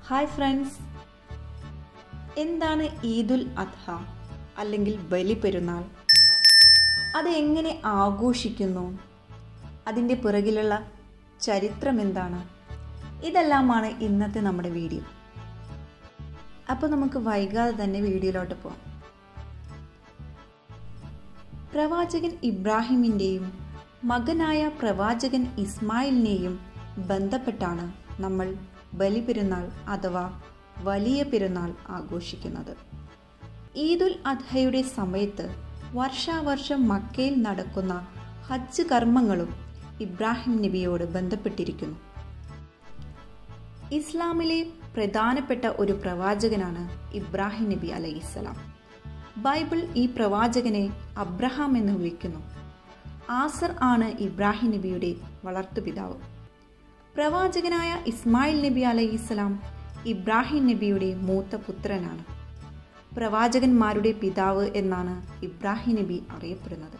hi friends എന്താണ് ഈദുൽ അദ്ഹ അല്ലെങ്കിൽ ബലി പെരുന്നാൾ അത് എങ്ങനെ ആഘോഷിക്കുന്നു അതിൻ്റെ പിറകിലുള്ള ചരിത്രം എന്താണ് ഇതെല്ലാമാണ് ഇന്നത്തെ നമ്മുടെ വീഡിയോ അപ്പോൾ നമുക്ക് വൈകാതെ തന്നെ വീഡിയോയിലോട്ട് പോകാം പ്രവാചകൻ ഇബ്രാഹിമിൻ്റെയും മകനായ പ്രവാചകൻ ഇസ്മായിലിനെയും ബന്ധപ്പെട്ടാണ് നമ്മൾ ബലിപെരുന്നാൾ അഥവാ വലിയ പെരുന്നാൾ ആഘോഷിക്കുന്നത് ഈദുൽ അദ്ഹയുടെ സമയത്ത് വർഷാവർഷം മക്കയിൽ നടക്കുന്ന ഹജ്ജ് കർമ്മങ്ങളും ഇബ്രാഹിം നബിയോട് ബന്ധപ്പെട്ടിരിക്കുന്നു ഇസ്ലാമിലെ പ്രധാനപ്പെട്ട ഒരു പ്രവാചകനാണ് ഇബ്രാഹിം നബി അലൈഹിസ്സലാം ബൈബിൾ ഈ പ്രവാചകനെ അബ്രഹാം എന്ന് വിളിക്കുന്നു ആസർ ആണ് ഇബ്രാഹിം നബിയുടെ വളർത്തുപിതാവ് പ്രവാചകനായ ഇസ്മായിൽ നബി അലൈഹിസ്സലാം ഇബ്രാഹിം നബിയുടെ മൂത്ത പുത്രനാണ് പ്രവാചകന്മാരുടെ പിതാവ് എന്നാണ് ഇബ്രാഹിം നബി അറിയപ്പെടുന്നത്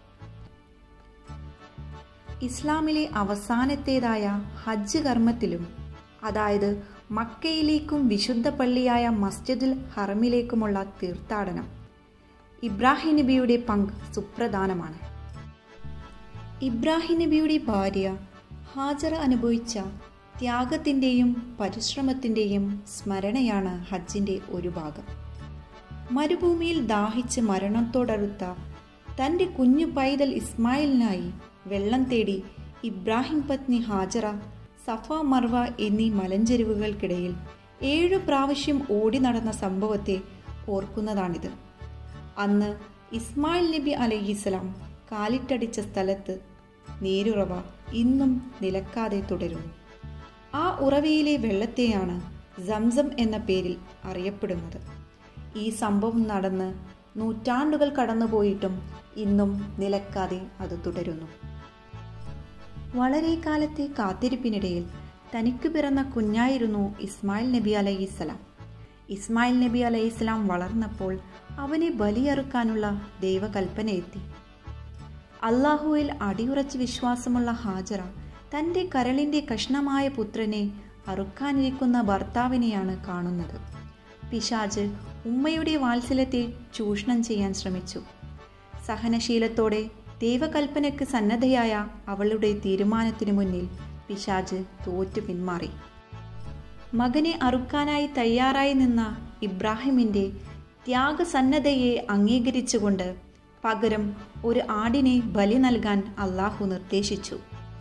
ഇസ്ലാമിലെ അവസാനത്തേതായ ഹജ്ജ് കർമ്മത്തിലും അതായത് മക്കയിലേക്കും വിശുദ്ധ പള്ളിയായ മസ്ജിദുൽ ഹറമിലേക്കുമുള്ള തീർത്ഥാടനം ഇബ്രാഹിം നബിയുടെ പങ്ക് സുപ്രധാനമാണ് ഇബ്രാഹിം നബിയുടെ ഭാര്യ ഹാജറ അനുഭവിച്ച ത്യാഗത്തിൻ്റെയും പരിശ്രമത്തിൻ്റെയും സ്മരണയാണ് ഹജ്ജിൻ്റെ ഒരു ഭാഗം മരുഭൂമിയിൽ ദാഹിച്ച് മരണത്തോടടുത്ത തൻ്റെ കുഞ്ഞു പൈതൽ ഇസ്മായിലിനായി വെള്ളം തേടി ഇബ്രാഹിം പത്നി ഹാജറ സഫ മർവ എന്നീ മലഞ്ചെരുവുകൾക്കിടയിൽ ഏഴു പ്രാവശ്യം ഓടി നടന്ന സംഭവത്തെ ഓർക്കുന്നതാണിത് അന്ന് ഇസ്മായിൽ നബി അലൈഹിസ്സലാം കാലിട്ടടിച്ച സ്ഥലത്ത് നീരുറവ ഇന്നും നിലക്കാതെ തുടരുന്നു ആ ഉറവയിലെ വെള്ളത്തെയാണ് സംസം എന്ന പേരിൽ അറിയപ്പെടുന്നത് ഈ സംഭവം നടന്ന് നൂറ്റാണ്ടുകൾ കടന്നുപോയിട്ടും ഇന്നും നിലക്കാതെ അത് തുടരുന്നു വളരെ കാലത്തെ കാത്തിരിപ്പിനിടയിൽ തനിക്ക് പിറന്ന കുഞ്ഞായിരുന്നു ഇസ്മായിൽ നബി അലൈഹിസ്സലാം ഇസ്മായിൽ നബി അലൈഹിസ്സലാം വളർന്നപ്പോൾ അവനെ ബലിയറുക്കാനുള്ള ദൈവകൽപ്പന എത്തി അള്ളാഹുവിൽ അടിയുറച്ച് വിശ്വാസമുള്ള ഹാജറ തൻ്റെ കരളിൻ്റെ കഷ്ണമായ പുത്രനെ അറുക്കാനിരിക്കുന്ന ഭർത്താവിനെയാണ് കാണുന്നത് പിശാജ് ഉമ്മയുടെ വാത്സല്യത്തെ ചൂഷണം ചെയ്യാൻ ശ്രമിച്ചു സഹനശീലത്തോടെ ദൈവകൽപ്പനയ്ക്ക് സന്നദ്ധയായ അവളുടെ തീരുമാനത്തിനു മുന്നിൽ പിശാജ് തോറ്റു പിന്മാറി മകനെ അറുക്കാനായി തയ്യാറായി നിന്ന ഇബ്രാഹിമിൻ്റെ ത്യാഗസന്നദ്ധയെ അംഗീകരിച്ചുകൊണ്ട് പകരം ഒരു ആടിനെ ബലി നൽകാൻ അള്ളാഹു നിർദ്ദേശിച്ചു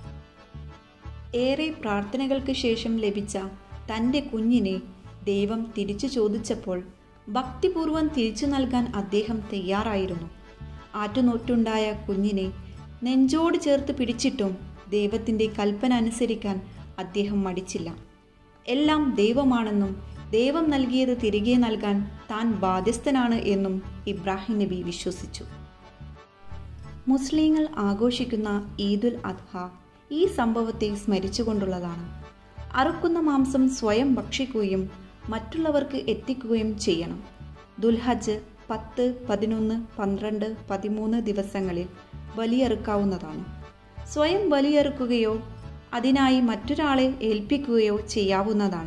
ഏറെ പ്രാർത്ഥനകൾക്ക് ശേഷം ലഭിച്ച തൻ്റെ കുഞ്ഞിനെ ദൈവം തിരിച്ചു ചോദിച്ചപ്പോൾ ഭക്തിപൂർവം തിരിച്ചു നൽകാൻ അദ്ദേഹം തയ്യാറായിരുന്നു ആറ്റുനോറ്റുണ്ടായ കുഞ്ഞിനെ നെഞ്ചോട് ചേർത്ത് പിടിച്ചിട്ടും ദൈവത്തിൻ്റെ കൽപ്പന അനുസരിക്കാൻ അദ്ദേഹം മടിച്ചില്ല എല്ലാം ദൈവമാണെന്നും ദൈവം നൽകിയത് തിരികെ നൽകാൻ താൻ ബാധ്യസ്ഥനാണ് എന്നും ഇബ്രാഹിം നബി വിശ്വസിച്ചു മുസ്ലിങ്ങൾ ആഘോഷിക്കുന്ന ഈദുൽ അദ്ഹ ഈ സംഭവത്തെ സ്മരിച്ചുകൊണ്ടുള്ളതാണ് അറുക്കുന്ന മാംസം സ്വയം ഭക്ഷിക്കുകയും മറ്റുള്ളവർക്ക് എത്തിക്കുകയും ചെയ്യണം ദുൽഹജ്ജ് പത്ത് പതിനൊന്ന് പന്ത്രണ്ട് പതിമൂന്ന് ദിവസങ്ങളിൽ ബലിയെറുക്കാവുന്നതാണ് സ്വയം ബലിയെറുക്കുകയോ അതിനായി മറ്റൊരാളെ ഏൽപ്പിക്കുകയോ ചെയ്യാവുന്നതാണ്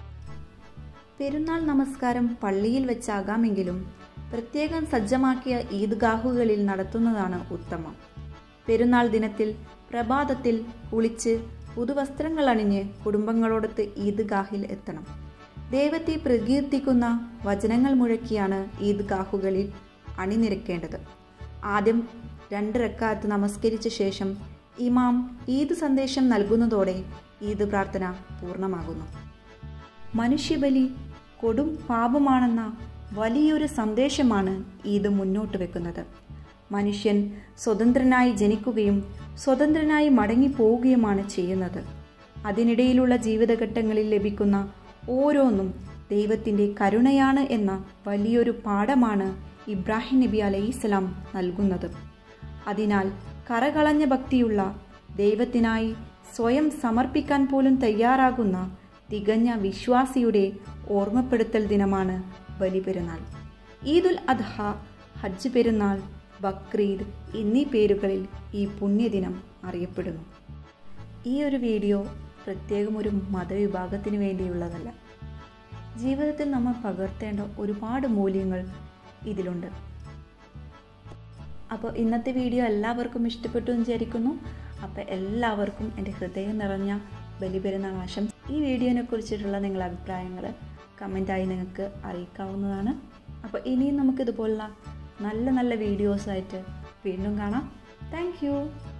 പെരുന്നാൾ നമസ്കാരം പള്ളിയിൽ വെച്ചാകാമെങ്കിലും പ്രത്യേകം സജ്ജമാക്കിയ ഈദ്ഗാഹുകളിൽ നടത്തുന്നതാണ് ഉത്തമം പെരുന്നാൾ ദിനത്തിൽ പ്രഭാതത്തിൽ കുളിച്ച് പുതുവസ്ത്രങ്ങൾ അണിഞ്ഞ് കുടുംബങ്ങളോടൊത്ത് ഈദ്ഗാഹിൽ എത്തണം ദൈവത്തെ പ്രകീർത്തിക്കുന്ന വചനങ്ങൾ മുഴക്കിയാണ് ഈദ്ഗാഹുകളിൽ അണിനിരക്കേണ്ടത് ആദ്യം രണ്ട് റക്കാത്ത് നമസ്കരിച്ച ശേഷം ഇമാം ഈദ് സന്ദേശം നൽകുന്നതോടെ ഈദ് പ്രാർത്ഥന പൂർണ്ണമാകുന്നു മനുഷ്യബലി കൊടും പാപമാണെന്ന വലിയൊരു സന്ദേശമാണ് ഈദ് മുന്നോട്ട് വെക്കുന്നത് മനുഷ്യൻ സ്വതന്ത്രനായി ജനിക്കുകയും സ്വതന്ത്രനായി മടങ്ങിപ്പോവുകയുമാണ് ചെയ്യുന്നത് അതിനിടയിലുള്ള ജീവിതഘട്ടങ്ങളിൽ ലഭിക്കുന്ന ഓരോന്നും ദൈവത്തിൻ്റെ കരുണയാണ് എന്ന വലിയൊരു പാഠമാണ് ഇബ്രാഹിം നബി അലൈഹിസ്സലാം നൽകുന്നത് അതിനാൽ കറകളഞ്ഞ ഭക്തിയുള്ള ദൈവത്തിനായി സ്വയം സമർപ്പിക്കാൻ പോലും തയ്യാറാകുന്ന തികഞ്ഞ വിശ്വാസിയുടെ ഓർമ്മപ്പെടുത്തൽ ദിനമാണ് ബലിപെരുന്നാൾ ഈദുൽ അദ്ഹ ഹജ്ജ് പെരുന്നാൾ ബക്രീദ് എന്നീ പേരുകളിൽ ഈ പുണ്യദിനം അറിയപ്പെടുന്നു ഈ ഒരു വീഡിയോ പ്രത്യേകം ഒരു മതവിഭാഗത്തിന് വേണ്ടിയുള്ളതല്ല ജീവിതത്തിൽ നമ്മൾ പകർത്തേണ്ട ഒരുപാട് മൂല്യങ്ങൾ ഇതിലുണ്ട് അപ്പോൾ ഇന്നത്തെ വീഡിയോ എല്ലാവർക്കും ഇഷ്ടപ്പെട്ടു എന്ന് വിചാരിക്കുന്നു അപ്പോൾ എല്ലാവർക്കും എൻ്റെ ഹൃദയം നിറഞ്ഞ ബലിപെരുന്നാൾ ആശംസ ഈ വീഡിയോനെ കുറിച്ചിട്ടുള്ള നിങ്ങളുടെ അഭിപ്രായങ്ങൾ കമൻറ്റായി നിങ്ങൾക്ക് അറിയിക്കാവുന്നതാണ് അപ്പോൾ ഇനിയും നമുക്കിതുപോലുള്ള നല്ല നല്ല വീഡിയോസായിട്ട് വീണ്ടും കാണാം താങ്ക്